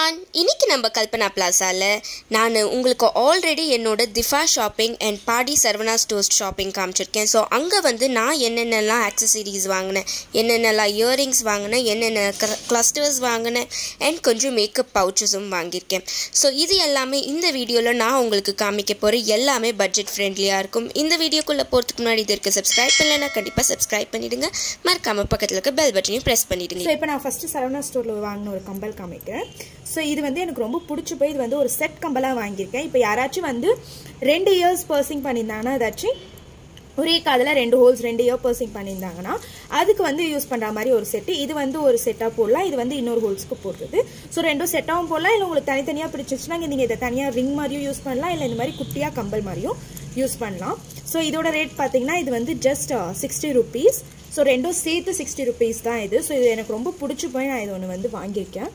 everyone இன்னைக்கு நம்ம கல்பனா பிளாசால நான் உங்களுக்கு ஆல்ரெடி என்னோட திஃபா shopping and Padi Saravana Stores shopping காமிச்சிருக்கேன் ஸோ அங்கே வந்து நான் என்னென்னலாம் ஆக்சசரிஸ் வாங்கினேன் என்னென்னலாம் இயரிங்ஸ் வாங்கினேன் என்னென்ன கிளஸ்டர்ஸ் வாங்கினேன் அண்ட் கொஞ்சம் மேக்கப் பவுச்சஸும் வாங்கியிருக்கேன் ஸோ இது எல்லாமே இந்த வீடியோவில் நான் உங்களுக்கு காமிக்க போகிற எல்லாமே பட்ஜெட் ஃப்ரெண்ட்லியாக இருக்கும் இந்த வீடியோக்குள்ளே போகிறதுக்கு முன்னாடி இது இருக்க சப்ஸ்கிரைப் பண்ணலைன்னா கண்டிப்பாக சப்ஸ்கிரைப் பண்ணிவிடுங்க மறக்காமல் பக்கத்தில் இருக்க பெல் பட்டனையும் ப்ரெஸ் பண்ணிவிடுங்க ஸோ இப்போ நான் ஃபஸ்ட்டு சரவணா ஸ்டோரில் வாங்கின ஒரு கம்பல் காமிக்கிறேன் ஸோ இது வந்து எனக்கு ரொம்ப பிடிச்சி போய் இது வந்து ஒரு செட் கம்பலாக வாங்கியிருக்கேன் இப்போ யாராச்சும் வந்து ரெண்டு இயர்ஸ் பர்சிங் பண்ணியிருந்தாங்கன்னா ஏதாச்சும் ஒரே காதில் ரெண்டு ஹோல்ஸ் ரெண்டு இயர் பர்சிங் பண்ணியிருந்தாங்கன்னா அதுக்கு வந்து யூஸ் பண்ணுற மாதிரி ஒரு செட்டு இது வந்து ஒரு செட்டாக போடலாம் இது வந்து இன்னொரு ஹோல்ஸ்க்கு போடுறது ஸோ ரெண்டும் செட்டாகவும் போடலாம் இல்லை உங்களுக்கு தனித்தனியாக பிடிச்சிச்சுன்னா நீங்கள் இதை தனியாக ரிங் மாதிரியும் யூஸ் பண்ணலாம் இல்லை இந்த மாதிரி குட்டியாக கம்பல் மாதிரியும் யூஸ் பண்ணலாம் ஸோ இதோட ரேட் பார்த்தீங்கன்னா இது வந்து ஜஸ்ட் சிக்ஸ்டி ருபீஸ் ஸோ ரெண்டும் சேர்த்து சிக்ஸ்டி ருபீஸ் தான் இது ஸோ இது எனக்கு ரொம்ப பிடிச்சி போய் நான் இது ஒன்று வந்து வாங்கியிருக்கேன்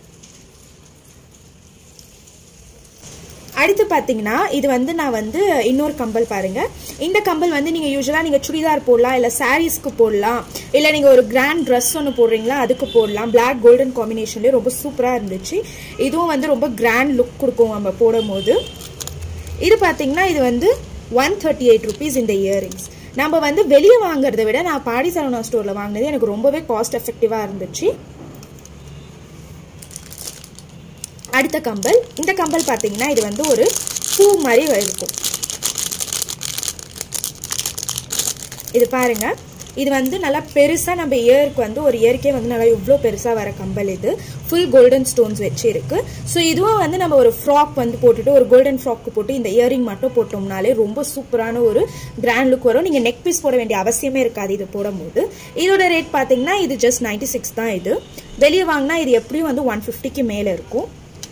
அடுத்து பார்த்தீங்கன்னா இது வந்து நான் வந்து இன்னொரு கம்பல் பாருங்க இந்த கம்பல் வந்து நீங்கள் யூஸ்வலாக நீங்கள் சுடிதார் போடலாம் இல்லை சாரீஸ்க்கு போடலாம் இல்லை நீங்கள் ஒரு கிராண்ட் ட்ரெஸ் ஒன்று போடுறீங்களா அதுக்கு போடலாம் பிளாக் கோல்டன் காம்பினேஷன்லேயே ரொம்ப சூப்பராக இருந்துச்சு இதுவும் வந்து ரொம்ப கிராண்ட் லுக் கொடுக்கும் நம்ம போடும் போது இது பார்த்தீங்கன்னா இது வந்து ஒன் தேர்ட்டி எயிட் ருபீஸ் இந்த இயரிங்ஸ் நம்ம வந்து வெளியே வாங்குறத விட நான் பாடி சரவணா ஸ்டோரில் வாங்கினது எனக்கு ரொம்பவே காஸ்ட் எஃபெக்டிவாக இருந்துச்சு அடுத்த கம்பல் இந்த கம்பல் பார்த்தீங்கன்னா இது வந்து ஒரு பூ மாதிரி இருக்கும் இது பாருங்க இது வந்து நல்லா பெருசாக நம்ம இயருக்கு வந்து ஒரு இயற்கே வந்து நல்லா இவ்வளோ பெருசாக வர கம்பல் இது ஃபுல் கோல்டன் ஸ்டோன்ஸ் வச்சு இருக்கு ஸோ இதுவும் வந்து நம்ம ஒரு ஃப்ராக் வந்து போட்டுட்டு ஒரு கோல்டன் ஃப்ராக் போட்டு இந்த இயரிங் மட்டும் போட்டோம்னாலே ரொம்ப சூப்பரான ஒரு கிராண்ட் லுக் வரும் நீங்கள் நெக் பீஸ் போட வேண்டிய அவசியமே இருக்காது இது போடும்போது இதோட ரேட் பார்த்தீங்கன்னா இது ஜஸ்ட் நைன்டி சிக்ஸ் தான் இது வெளியே வாங்கினா இது எப்படியும் வந்து ஒன் ஃபிஃப்டிக்கு மேலே இருக்கும்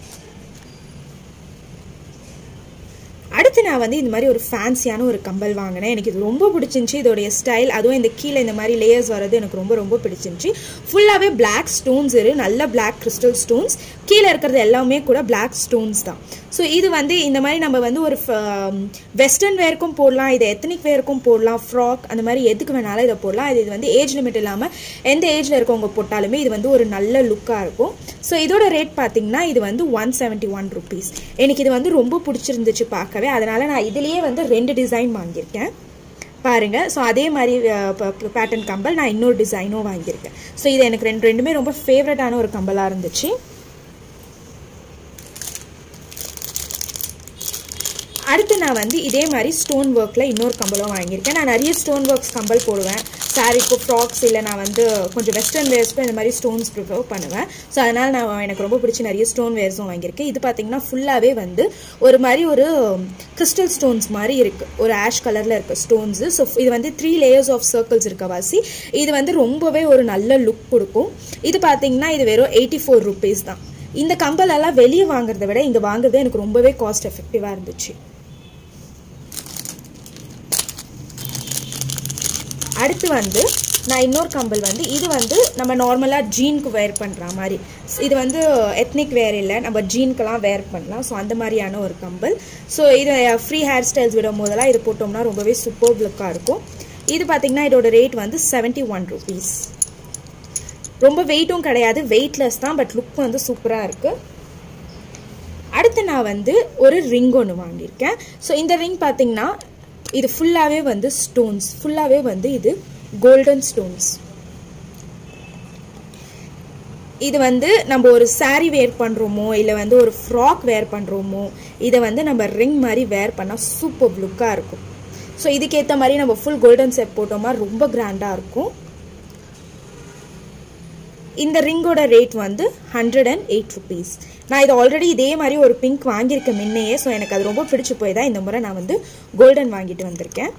அடுத்து நான் வந்து இந்த மாதிரி ஒரு ஃபேன்சியான ஒரு கம்பல் வாங்கினேன் எனக்கு இது ரொம்ப பிடிச்சிருந்துச்சி இதோடைய ஸ்டைல் அதுவும் இந்த கீழே இந்த மாதிரி லேயர்ஸ் வர்றது எனக்கு ரொம்ப ரொம்ப பிடிச்சிருந்துச்சி ஃபுல்லாகவே பிளாக் ஸ்டோன்ஸ் இரு நல்ல பிளாக் கிறிஸ்டல் ஸ்டோன்ஸ் கீழே இருக்கிறது எல்லாமே கூட பிளாக் ஸ்டோன்ஸ் தான் ஸோ இது வந்து இந்த மாதிரி நம்ம வந்து ஒரு வெஸ்டர்ன் வேர்க்கும் போடலாம் இது எத்தனிக் வேர்க்கும் போடலாம் ஃப்ராக் அந்த மாதிரி எதுக்கு வேணாலும் இதை போடலாம் இது வந்து ஏஜ் லிமிட் இல்லாமல் எந்த ஏஜில் இருக்கவங்க போட்டாலுமே இது வந்து ஒரு நல்ல லுக்காக இருக்கும் ஸோ இதோட ரேட் பார்த்தீங்கன்னா இது வந்து ஒன் செவன்ட்டி ஒன் ருபீஸ் எனக்கு இது வந்து ரொம்ப பிடிச்சிருந்துச்சு பார்க்கவே அதனால் நான் இதுலேயே வந்து ரெண்டு டிசைன் வாங்கியிருக்கேன் பாருங்க ஸோ அதே மாதிரி பேட்டர்ன் கம்பல் நான் இன்னொரு டிசைனும் வாங்கியிருக்கேன் ஸோ இது எனக்கு ரெண்டு ரெண்டுமே ரொம்ப ஃபேவரட்டான ஒரு கம்பலாக இருந்துச்சு அடுத்து நான் வந்து இதே மாதிரி ஸ்டோன் ஒர்க்கில் இன்னொரு கம்பலும் வாங்கியிருக்கேன் நான் நிறைய ஸ்டோன் ஒர்க்ஸ் கம்பல் போடுவேன் சாரீக்கு ஃப்ராக்ஸ் இல்லை நான் வந்து கொஞ்சம் வெஸ்டர்ன் வேர்ஸ்க்கும் இந்த மாதிரி ஸ்டோன்ஸ் ப்ரிஃபர் பண்ணுவேன் ஸோ அதனால் நான் எனக்கு ரொம்ப பிடிச்ச நிறைய ஸ்டோன் வேர்ஸும் வாங்கியிருக்கேன் இது பார்த்தீங்கன்னா ஃபுல்லாகவே வந்து ஒரு மாதிரி ஒரு கிறிஸ்டல் ஸ்டோன்ஸ் மாதிரி இருக்குது ஒரு ஆஷ் கலரில் இருக்க ஸ்டோன்ஸு ஸோ இது வந்து த்ரீ லேயர்ஸ் ஆஃப் சர்க்கிள்ஸ் இருக்க வாசி இது வந்து ரொம்பவே ஒரு நல்ல லுக் கொடுக்கும் இது பார்த்தீங்கன்னா இது வெறும் எயிட்டி ஃபோர் ருபீஸ் தான் இந்த கம்பலெல்லாம் வெளியே வாங்குறத விட இங்கே வாங்குறது எனக்கு ரொம்பவே காஸ்ட் எஃபெக்டிவாக இருந்துச்சு அடுத்து வந்து நான் இன்னொரு கம்பல் வந்து இது வந்து நம்ம நார்மலாக ஜீனுக்கு வேர் பண்ணுற மாதிரி இது வந்து எத்னிக் வேர் இல்லை நம்ம ஜீனுக்கெல்லாம் வேர் பண்ணலாம் ஸோ அந்த மாதிரியான ஒரு கம்பல் ஸோ இது ஃப்ரீ ஹேர் ஸ்டைல்ஸ் விடும் போதெல்லாம் இது போட்டோம்னா ரொம்பவே சூப்பர் லுக்காக இருக்கும் இது பார்த்திங்கன்னா இதோட ரேட் வந்து செவன்ட்டி ஒன் ருபீஸ் ரொம்ப வெயிட்டும் கிடையாது வெயிட்லெஸ் தான் பட் லுக் வந்து சூப்பராக இருக்குது அடுத்து நான் வந்து ஒரு ரிங் ஒன்று வாங்கியிருக்கேன் ஸோ இந்த ரிங் பார்த்தீங்கன்னா இது ஃபுல்லாகவே வந்து ஸ்டோன்ஸ் ஃபுல்லாகவே வந்து இது கோல்டன் ஸ்டோன்ஸ் இது வந்து நம்ம ஒரு சாரீ வேர் பண்ணுறோமோ இல்லை வந்து ஒரு ஃப்ராக் வேர் பண்ணுறோமோ இதை வந்து நம்ம ரிங் மாதிரி வேர் பண்ணால் சூப்பர் லுக்காக இருக்கும் ஸோ இதுக்கேற்ற மாதிரி நம்ம ஃபுல் கோல்டன் செட் போட்டோமா ரொம்ப கிராண்டாக இருக்கும் இந்த ரிங்கோட ரேட் வந்து ஹண்ட்ரட் அண்ட் எயிட் ருபீஸ் நான் இது ஆல்ரெடி இதே மாதிரி ஒரு பிங்க் வாங்கியிருக்கேன் முன்னையே ஸோ எனக்கு அது ரொம்ப பிடிச்சி போய் தான் இந்த முறை நான் வந்து கோல்டன் வாங்கிட்டு வந்திருக்கேன்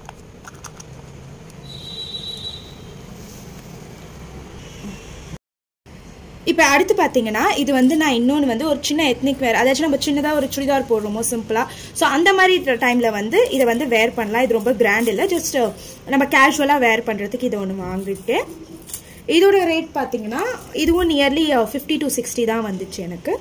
இப்போ அடுத்து பார்த்தீங்கன்னா இது வந்து நான் இன்னொன்று வந்து ஒரு சின்ன எத்னிக் வேர் அதாச்சும் நம்ம சின்னதாக ஒரு சுடிதார் போடுறோமோ சிம்பிளாக ஸோ அந்த மாதிரி டைமில் வந்து இதை வந்து வேர் பண்ணலாம் இது ரொம்ப கிராண்ட் இல்லை ஜஸ்ட் நம்ம கேஷுவலாக வேர் பண்ணுறதுக்கு இதை ஒன்று வாங்கிட்டு இதோட ரேட் பார்த்தீங்கன்னா இதுவும் நியர்லி ஃபிஃப்டி டு சிக்ஸ்டி தான் வந்துச்சு எனக்கு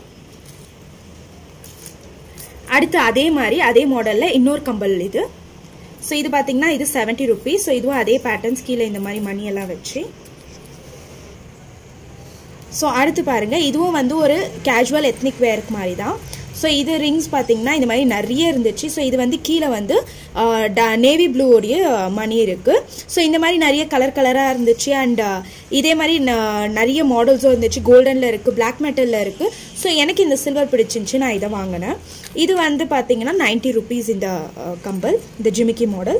அடுத்து அதே மாதிரி அதே மாடலில் இன்னொரு கம்பல் இது ஸோ இது பார்த்தீங்கன்னா இது செவன்ட்டி ருபீஸ் ஸோ இதுவும் அதே பேட்டர்ன்ஸ் கீழே இந்த மாதிரி மணியெல்லாம் வச்சு ஸோ அடுத்து பாருங்கள் இதுவும் வந்து ஒரு கேஷுவல் எத்னிக் வேருக்கு மாதிரி தான் ஸோ இது ரிங்ஸ் பார்த்தீங்கன்னா இந்த மாதிரி நிறைய இருந்துச்சு ஸோ இது வந்து கீழே வந்து நேவி ப்ளூவோடைய மணி இருக்குது ஸோ இந்த மாதிரி நிறைய கலர் கலராக இருந்துச்சு அண்ட் இதே மாதிரி ந- நிறைய மாடல்ஸும் இருந்துச்சு கோல்டனில் இருக்குது பிளாக் மெட்டலில் இருக்குது ஸோ எனக்கு இந்த சில்வர் பிடிச்சிருந்துச்சு நான் இதை வாங்கினேன் இது வந்து பார்த்தீங்கன்னா 90 ருபீஸ் இந்த அஹ், கம்பல் இந்த ஜிமிக்கி மாடல்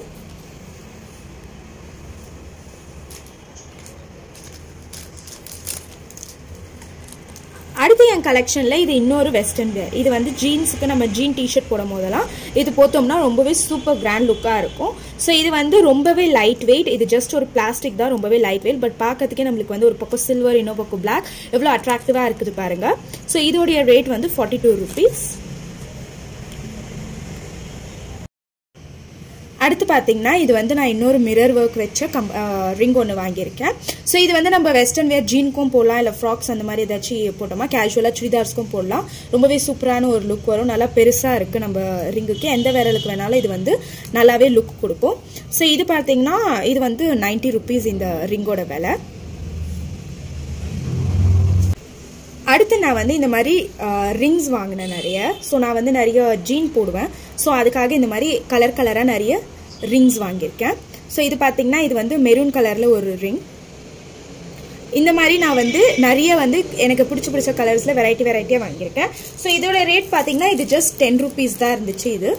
அடுத்து என் கலெக்ஷனில் இது இன்னொரு வெஸ்டர்ன் வேர் இது வந்து ஜீன்ஸுக்கு நம்ம ஜீன் டிஷர்ட் போடும் போதெல்லாம் இது போட்டோம்னா ரொம்பவே சூப்பர் கிராண்ட் லுக்காக இருக்கும் ஸோ இது வந்து ரொம்பவே லைட் வெயிட் இது ஜஸ்ட் ஒரு பிளாஸ்டிக் தான் ரொம்பவே லைட் வெயிட் பட் பார்க்கறதுக்கே நம்மளுக்கு வந்து ஒரு பக்கம் சில்வர் இன்னொரு பக்கம் பிளாக் எவ்வளோ அட்ராக்டிவாக இருக்குது பாருங்க ஸோ இதோடைய ரேட் வந்து ஃபார்ட்டி டூ ருபீஸ் அடுத்து பார்த்தீங்கன்னா இது வந்து நான் இன்னொரு மிரர் ஒர்க் வச்ச கம் ரிங் ஒன்று வாங்கியிருக்கேன் ஸோ இது வந்து நம்ம வெஸ்டர்ன் வேர் ஜீனுக்கும் போடலாம் இல்லை ஃப்ராக்ஸ் அந்த மாதிரி ஏதாச்சும் போட்டோமா கேஷுவலாக சுடிதார்ஸ்க்கும் போடலாம் ரொம்பவே சூப்பரான ஒரு லுக் வரும் நல்லா பெருசாக இருக்குது நம்ம ரிங்குக்கு எந்த விரலுக்கு வேணாலும் இது வந்து நல்லாவே லுக் கொடுக்கும் ஸோ இது பார்த்தீங்கன்னா இது வந்து 90 ருபீஸ் இந்த ரிங்கோட விலை அடுத்து நான் வந்து இந்த மாதிரி ரிங்ஸ் வாங்கினேன் நிறைய ஸோ நான் வந்து நிறைய ஜீன் போடுவேன் ஸோ அதுக்காக இந்த மாதிரி கலர் கலராக நிறைய ரிங்ஸ் வாங்கியிருக்கேன் ஸோ இது பார்த்தீங்கன்னா இது வந்து மெரூன் கலரில் ஒரு ரிங் இந்த மாதிரி நான் வந்து நிறைய வந்து எனக்கு பிடிச்ச பிடிச்ச கலர்ஸில் வெரைட்டி வெரைட்டியாக வாங்கியிருக்கேன் ஸோ இதோட ரேட் பார்த்தீங்கன்னா இது ஜஸ்ட் டென் ருபீஸ் தான் இருந்துச்சு இது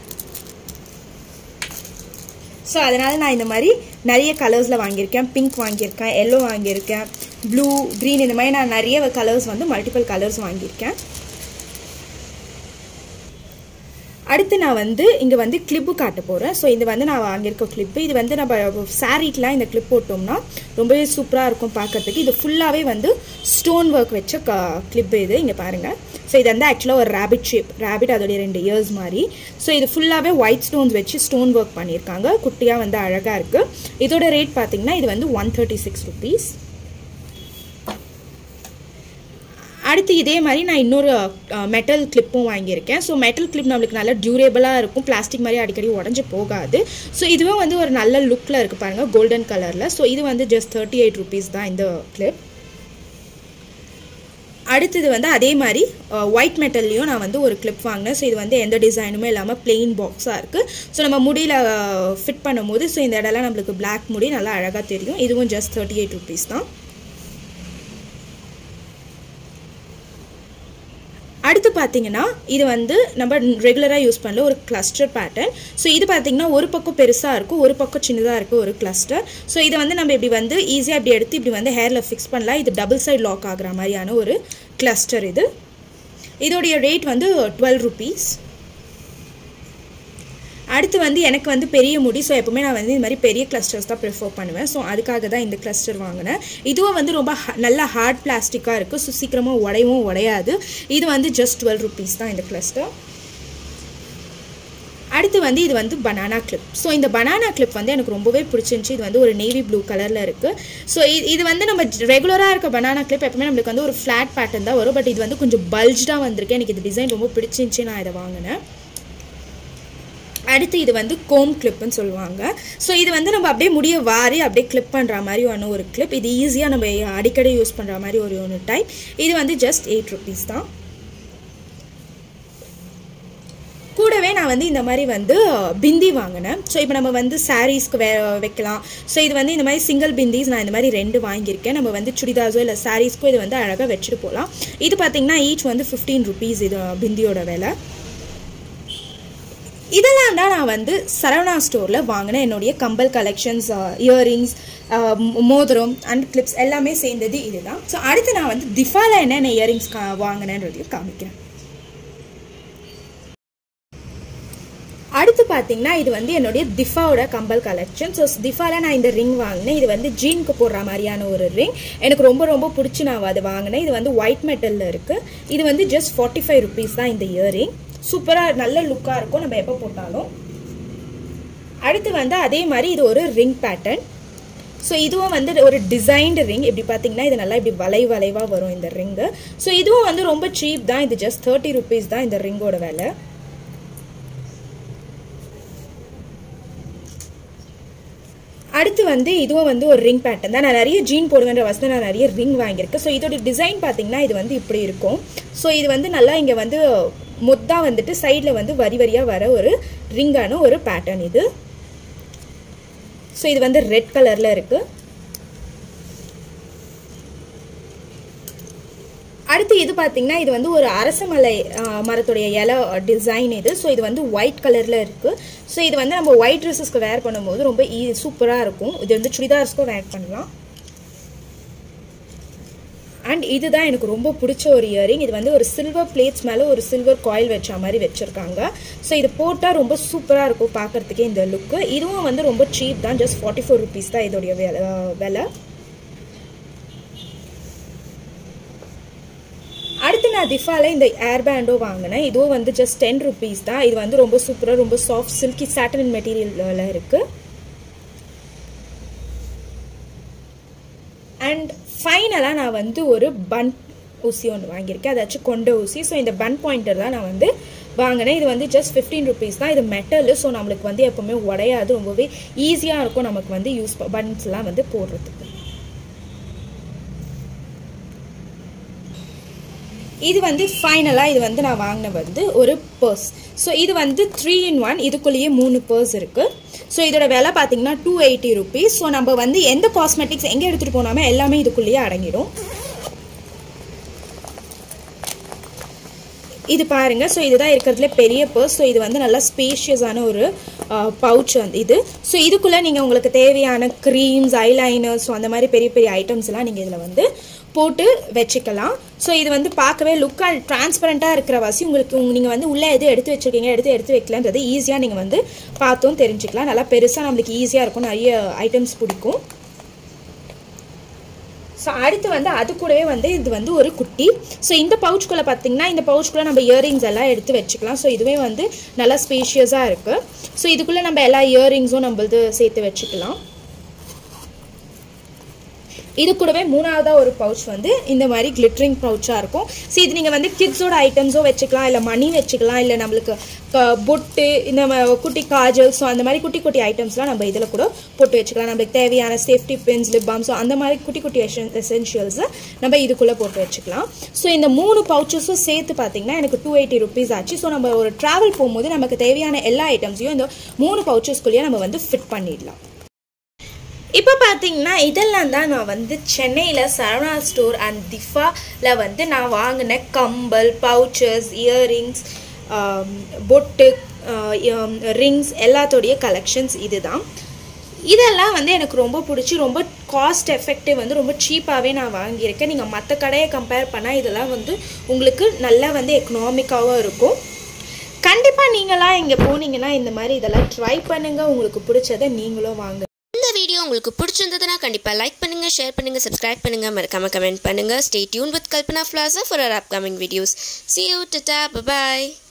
ஸோ அதனால நான் இந்த மாதிரி நிறைய கலர்ஸில் வாங்கியிருக்கேன் பிங்க் வாங்கியிருக்கேன் எல்லோ வாங்கியிருக்கேன் ப்ளூ க்ரீன் இந்த மாதிரி நான் நிறைய கலர்ஸ் வந்து மல்டிபிள் கலர்ஸ் வாங்கியிருக்கேன் அடுத்து நான் வந்து இங்கே வந்து கிளிப்பு காட்ட போகிறேன் ஸோ இது வந்து நான் வாங்கியிருக்க கிளிப்பு இது வந்து நம்ம சாரீக்கெலாம் இந்த கிளிப் போட்டோம்னா ரொம்பவே சூப்பராக இருக்கும் பார்க்கறதுக்கு இது ஃபுல்லாகவே வந்து ஸ்டோன் ஒர்க் வச்ச க கிளிப்பு இது இங்கே பாருங்கள் ஸோ இது வந்து ஆக்சுவலாக ஒரு ரேபிட் ஷேப் ரேபிட் அதோடைய ரெண்டு இயர்ஸ் மாதிரி ஸோ இது ஃபுல்லாகவே ஒயிட் ஸ்டோன்ஸ் வச்சு ஸ்டோன் ஒர்க் பண்ணியிருக்காங்க குட்டியாக வந்து அழகாக இருக்குது இதோட ரேட் பார்த்தீங்கன்னா இது வந்து ஒன் தேர்ட்டி சிக்ஸ் ருபீஸ் அடுத்து இதே மாதிரி நான் இன்னொரு மெட்டல் கிளிப்பும் வாங்கியிருக்கேன் ஸோ மெட்டல் கிளிப் நம்மளுக்கு நல்லா டியூரேபிளாக இருக்கும் பிளாஸ்டிக் மாதிரி அடிக்கடி உடஞ்சி போகாது ஸோ இதுவும் வந்து ஒரு நல்ல லுக்கில் இருக்குது பாருங்கள் கோல்டன் கலரில் ஸோ இது வந்து ஜஸ்ட் தேர்ட்டி எயிட் ருபீஸ் தான் இந்த கிளிப் அடுத்தது வந்து அதே மாதிரி ஒயிட் மெட்டல்லையும் நான் வந்து ஒரு கிளிப் வாங்கினேன் ஸோ இது வந்து எந்த டிசைனுமே இல்லாமல் பிளெயின் பாக்ஸாக இருக்குது ஸோ நம்ம முடியில் ஃபிட் பண்ணும்போது ஸோ இந்த இடம்லாம் நம்மளுக்கு பிளாக் முடி நல்லா அழகாக தெரியும் இதுவும் ஜஸ்ட் தேர்ட்டி எயிட் ருபீஸ் தான் அடுத்து பார்த்தீங்கன்னா இது வந்து நம்ம ரெகுலராக யூஸ் பண்ணல ஒரு கிளஸ்டர் பேட்டர்ன் ஸோ இது பார்த்தீங்கன்னா ஒரு பக்கம் பெருசாக இருக்கும் ஒரு பக்கம் சின்னதாக இருக்கும் ஒரு கிளஸ்டர் ஸோ இதை வந்து நம்ம இப்படி வந்து ஈஸியாக இப்படி எடுத்து இப்படி வந்து ஹேரில் ஃபிக்ஸ் பண்ணலாம் இது டபுள் சைட் லாக் ஆகுற மாதிரியான ஒரு கிளஸ்டர் இது இதோடைய ரேட் வந்து டுவெல் ருபீஸ் அடுத்து வந்து எனக்கு வந்து பெரிய முடி ஸோ எப்பவுமே நான் வந்து இந்த மாதிரி பெரிய கிளஸ்டர்ஸ் தான் ப்ரிஃபர் பண்ணுவேன் ஸோ அதுக்காக தான் இந்த கிளஸ்டர் வாங்கினேன் இதுவும் வந்து ரொம்ப ha- நல்ல ஹார்ட் பிளாஸ்டிக்காக இருக்குது ஸோ சீக்கிரமாக உடையவும் உடையாது இது வந்து ஜஸ்ட் டுவெல் ருபீஸ் தான் இந்த கிளஸ்டர் அடுத்து வந்து இது வந்து பனானா கிளிப் ஸோ இந்த பனானா கிளிப் வந்து எனக்கு ரொம்பவே பிடிச்சிருந்துச்சி இது வந்து ஒரு நேவி ப்ளூ கலரில் இருக்குது ஸோ இது வந்து நம்ம ரெகுலராக இருக்க பனானா கிளிப் எப்பவுமே நம்மளுக்கு வந்து ஒரு ஃப்ளாட் பேட்டர்ன் தான் வரும் பட் இது வந்து கொஞ்சம் பல்ஜ்டாக வந்திருக்கு எனக்கு இது டிசைன் ரொம்ப பிடிச்சிருந்துச்சி நான் இதை வாங்கினேன் அடுத்து இது வந்து கோம் கிளிப்னு சொல்லுவாங்க ஸோ இது வந்து நம்ம அப்படியே முடிய வாரி அப்படியே கிளிப் பண்ணுற மாதிரி ஒன்று ஒரு கிளிப் இது ஈஸியாக நம்ம அடிக்கடி யூஸ் பண்ணுற மாதிரி ஒரு ஒன்று டைப் இது வந்து ஜஸ்ட் எயிட் ருபீஸ் தான் கூடவே நான் வந்து இந்த மாதிரி வந்து பிந்தி வாங்கினேன் ஸோ இப்போ நம்ம வந்து சாரீஸ்க்கு வே வைக்கலாம் ஸோ இது வந்து இந்த மாதிரி சிங்கிள் பிந்திஸ் நான் இந்த மாதிரி ரெண்டு வாங்கியிருக்கேன் நம்ம வந்து சுடிதாஸோ இல்லை சாரீஸ்க்கோ இது வந்து அழகாக வச்சுட்டு போகலாம் இது பார்த்தீங்கன்னா ஈச் வந்து ஃபிஃப்டீன் ருபீஸ் இது பிந்தியோட விலை இதெல்லாம் தான் நான் வந்து சரவணா ஸ்டோரில் வாங்கின என்னுடைய கம்பல் கலெக்ஷன்ஸ் இயரிங்ஸ் மோதிரம் அண்ட் கிளிப்ஸ் எல்லாமே சேர்ந்தது இதுதான் ஸோ அடுத்து நான் வந்து திஃபால என்னென்ன இயரிங்ஸ் கா வாங்கினேன்றதையும் காமிக்கிறேன் அடுத்து பார்த்தீங்கன்னா இது வந்து என்னுடைய திஃபாவோட கம்பல் கலெக்ஷன் ஸோ திஃபால நான் இந்த ரிங் வாங்கினேன் இது வந்து ஜீனுக்கு போடுற மாதிரியான ஒரு ரிங் எனக்கு ரொம்ப ரொம்ப பிடிச்சி நான் அதை வாங்கினேன் இது வந்து ஒயிட் மெட்டலில் இருக்குது இது வந்து ஜஸ்ட் ஃபார்ட்டி ஃபைவ் ருபீஸ் தான் இந்த இயரிங் சூப்பராக நல்ல லுக்காக இருக்கும் நம்ம எப்போ போட்டாலும் அடுத்து வந்து அதே மாதிரி இது ஒரு ரிங் பேட்டர்ன் ஸோ இதுவும் வந்து ஒரு டிசைன்டு ரிங் இப்படி பார்த்தீங்கன்னா இது நல்லா இப்படி வளை வளைவாக வரும் இந்த ரிங்கு ஸோ இதுவும் வந்து ரொம்ப சீப் தான் இது ஜஸ்ட் தேர்ட்டி ருபீஸ் தான் இந்த ரிங்கோட விலை அடுத்து வந்து இதுவும் வந்து ஒரு ரிங் பேட்டர்ன் தான் நான் நிறைய ஜீன் போடுவேன்ற வசதி நான் நிறைய ரிங் வாங்கியிருக்கேன் ஸோ இதோட டிசைன் பார்த்தீங்கன்னா இது வந்து இப்படி இருக்கும் ஸோ இது வந்து நல்லா இங்கே வந்து மொத்தா வந்துட்டு சைடில் வந்து வரி வரியாக வர ஒரு ரிங்கான ஒரு பேட்டர்ன் இது ஸோ இது வந்து ரெட் கலரில் இருக்குது அடுத்து இது பார்த்தீங்கன்னா இது வந்து ஒரு அரசமலை ஆஹ், மரத்துடைய இலை டிசைன் இது ஸோ இது வந்து ஒயிட் கலரில் இருக்குது ஸோ இது வந்து நம்ம ஒயிட் ட்ரெஸ்ஸஸ்க்கு வேர் பண்ணும்போது ரொம்ப ஈ சூப்பராக இருக்கும் இது வந்து சுடிதார்ஸ்க்கும் வேர் பண்ணலாம் அண்ட் இதுதான் எனக்கு ரொம்ப பிடிச்ச ஒரு இயரிங் இது வந்து ஒரு சில்வர் பிளேட்ஸ் மேலே ஒரு சில்வர் காயில் வச்ச மாதிரி வச்சுருக்காங்க ஸோ இது போட்டால் ரொம்ப சூப்பராக இருக்கும் பார்க்குறதுக்கே இந்த லுக்கு இதுவும் வந்து ரொம்ப சீப் தான் ஜஸ்ட் ஃபார்ட்டி ஃபோர் ருபீஸ் தான் இதோடைய விலை விலை அடுத்து நான் திஃபால இந்த ஏர் பேண்டோ வாங்கினேன் இதுவும் வந்து ஜஸ்ட் டென் ருபீஸ் தான் இது வந்து ரொம்ப சூப்பராக ரொம்ப சாஃப்ட் சில்கி சாட்டன் மெட்டீரியலில் இருக்குது அண்ட் ஃபைனலாக நான் வந்து ஒரு பன் ஊசி ஒன்று வாங்கியிருக்கேன் அதாச்சும் கொண்ட ஊசி ஸோ இந்த பன் பாயிண்டர் தான் நான் வந்து வாங்கினேன் இது வந்து ஜஸ்ட் ஃபிஃப்டீன் ருபீஸ் தான் இது மெட்டலு ஸோ நம்மளுக்கு வந்து எப்போவுமே உடையாது ரொம்பவே ஈஸியாக இருக்கும் நமக்கு வந்து யூஸ் பன்ஸ்லாம் வந்து போடுறதுக்கு இது வந்து ஃபைனலாக இது வந்து நான் வாங்கின வந்து ஒரு பர்ஸ் ஸோ இது வந்து த்ரீ இன் ஒன் இதுக்குள்ளேயே மூணு பர்ஸ் இருக்குது ஸோ இதோட விலை பார்த்தீங்கன்னா டூ எயிட்டி ருபீஸ் ஸோ நம்ம வந்து எந்த காஸ்மெட்டிக்ஸ் எங்கே எடுத்துகிட்டு போனாமே எல்லாமே இதுக்குள்ளேயே அடங்கிடும் இது பாருங்க ஸோ இதுதான் இருக்கிறதுல பெரிய பர்ஸ் ஸோ இது வந்து நல்லா ஸ்பேஷியஸான ஒரு பவுச் வந்து இது ஸோ இதுக்குள்ளே நீங்கள் உங்களுக்கு தேவையான க்ரீம்ஸ் ஐலைனர்ஸ் ஸோ அந்த மாதிரி பெரிய பெரிய ஐட்டம்ஸ் எல்லாம் நீங்கள் இதில் வந்து போட்டு வச்சுக்கலாம் ஸோ இது வந்து பார்க்கவே லுக்காக டிரான்ஸ்பரண்ட்டாக இருக்கிற வாசி உங்களுக்கு நீங்கள் வந்து உள்ளே எது எடுத்து வச்சுருக்கீங்க எடுத்து எடுத்து வைக்கலான்றது ஈஸியாக நீங்கள் வந்து பார்த்தும் தெரிஞ்சுக்கலாம் நல்லா பெருசாக நம்மளுக்கு ஈஸியாக இருக்கும் நிறைய ஐட்டம்ஸ் பிடிக்கும் ஸோ அடுத்து வந்து அது கூடவே வந்து இது வந்து ஒரு குட்டி ஸோ இந்த பவுச்சுக்குள்ளே பார்த்தீங்கன்னா இந்த பவுச்சுக்குள்ளே நம்ம இயரிங்ஸ் எல்லாம் எடுத்து வச்சுக்கலாம் ஸோ இதுவே வந்து நல்லா ஸ்பேஷியஸாக இருக்குது ஸோ இதுக்குள்ளே நம்ம எல்லா இயரிங்ஸும் நம்மளது சேர்த்து வச்சுக்கலாம் இது கூடவே மூணாவதாக ஒரு பவுச் வந்து இந்த மாதிரி கிளிட்டரிங் பவுச்சாக இருக்கும் ஸோ இது நீங்கள் வந்து கிட்ஸோட ஐட்டம்ஸோ வச்சுக்கலாம் இல்லை மணி வச்சுக்கலாம் இல்லை நம்மளுக்கு க- பொட்டு இந்த ம- குட்டி காஜல் ஸோ அந்த மாதிரி குட்டி குட்டி ஐட்டம்ஸ்லாம் நம்ம இதில் கூட போட்டு வச்சுக்கலாம் நம்மளுக்கு தேவையான safety pins lip balm so அந்த மாதிரி குட்டி குட்டி எசென்ஷியல்ஸை நம்ம இதுக்குள்ளே போட்டு வச்சுக்கலாம் ஸோ இந்த மூணு பவுச்சஸும் சேர்த்து பார்த்தீங்கன்னா எனக்கு டூ எயிட்டி ருபீஸ் ஆச்சு ஸோ நம்ம ஒரு ட்ராவல் போகும்போது நமக்கு தேவையான எல்லா ஐட்டம்ஸையும் இந்த மூணு பவுச்சஸ்குள்ளேயே நம்ம வந்து ஃபிட் பண்ணிடலாம் இப்போ பார்த்தீங்கன்னா இதெல்லாம் தான் நான் வந்து சென்னையில் சரவணா ஸ்டோர் அண்ட் திஃபாவில் வந்து நான் வாங்கின கம்பல் பவுச்சஸ் இயரிங்ஸ் பொட்டு ரிங்ஸ் எல்லாத்தோடைய கலெக்ஷன்ஸ் இதுதான் இதெல்லாம் வந்து எனக்கு ரொம்ப பிடிச்சி ரொம்ப காஸ்ட் எஃபெக்டிவ் வந்து ரொம்ப சீப்பாகவே நான் வாங்கியிருக்கேன் நீங்கள் மற்ற கடையை கம்பேர் பண்ணால் இதெல்லாம் வந்து உங்களுக்கு நல்லா வந்து எக்கனாமிக்காகவும் இருக்கும் கண்டிப்பாக நீங்களாம் இங்கே போனீங்கன்னா இந்த மாதிரி இதெல்லாம் ட்ரை பண்ணுங்கள் உங்களுக்கு பிடிச்சதை நீங்களும் வாங்க இந்த வீடியோ உங்களுக்கு பிடிச்சிருந்ததுன்னா கண்டிப்பாக லைக் பண்ணுங்க ஷேர் பண்ணுங்க சப்ஸ்கிரைப் பண்ணுங்க மறக்காம கமெண்ட் பண்ணுங்க ஸ்டே டியூன் வித் கல்பனா ஃபிளாசா for our upcoming videos see you tata bye bye